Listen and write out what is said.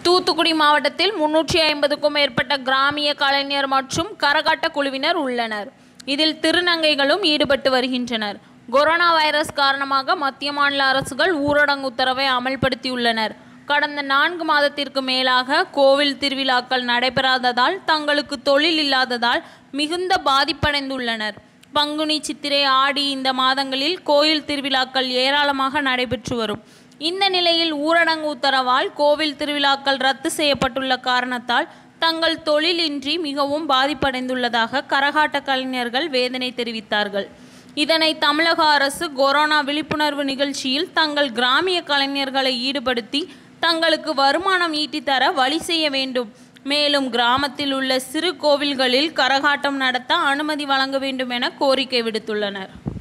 தூத்துக்குடி மாவட்டத்தில் முன்னூற்றி ஐம்பதுக்கும் மேற்பட்ட கிராமிய கலைஞர் மற்றும் கரகாட்ட குழுவினர் உள்ளனர் இதில் திருநங்கைகளும் ஈடுபட்டு வருகின்றனர் கொரோனா வைரஸ் காரணமாக மத்திய மாநில அரசுகள் ஊரடங்கு உத்தரவை அமல்படுத்தியுள்ளனர் கடந்த நான்கு மாதத்திற்கு மேலாக கோவில் திருவிழாக்கள் நடைபெறாததால் தங்களுக்கு தொழில் இல்லாததால் மிகுந்த பாதிப்படைந்துள்ளனர் பங்குனி சித்திரை ஆடி இந்த மாதங்களில் கோயில் திருவிழாக்கள் ஏராளமாக நடைபெற்று வரும் இந்த நிலையில் ஊரடங்கு உத்தரவால் கோவில் திருவிழாக்கள் ரத்து செய்யப்பட்டுள்ள காரணத்தால் தங்கள் தொழிலின்றி மிகவும் பாதிப்படைந்துள்ளதாக கரகாட்ட கலைஞர்கள் வேதனை தெரிவித்தார்கள் இதனை தமிழக அரசு கொரோனா விழிப்புணர்வு நிகழ்ச்சியில் தங்கள் கிராமிய கலைஞர்களை ஈடுபடுத்தி தங்களுக்கு வருமானம் ஈட்டித்தர வழி செய்ய வேண்டும் மேலும் கிராமத்தில் உள்ள சிறு கோவில்களில் கரகாட்டம் நடத்த அனுமதி வழங்க வேண்டும் என கோரிக்கை விடுத்துள்ளனர்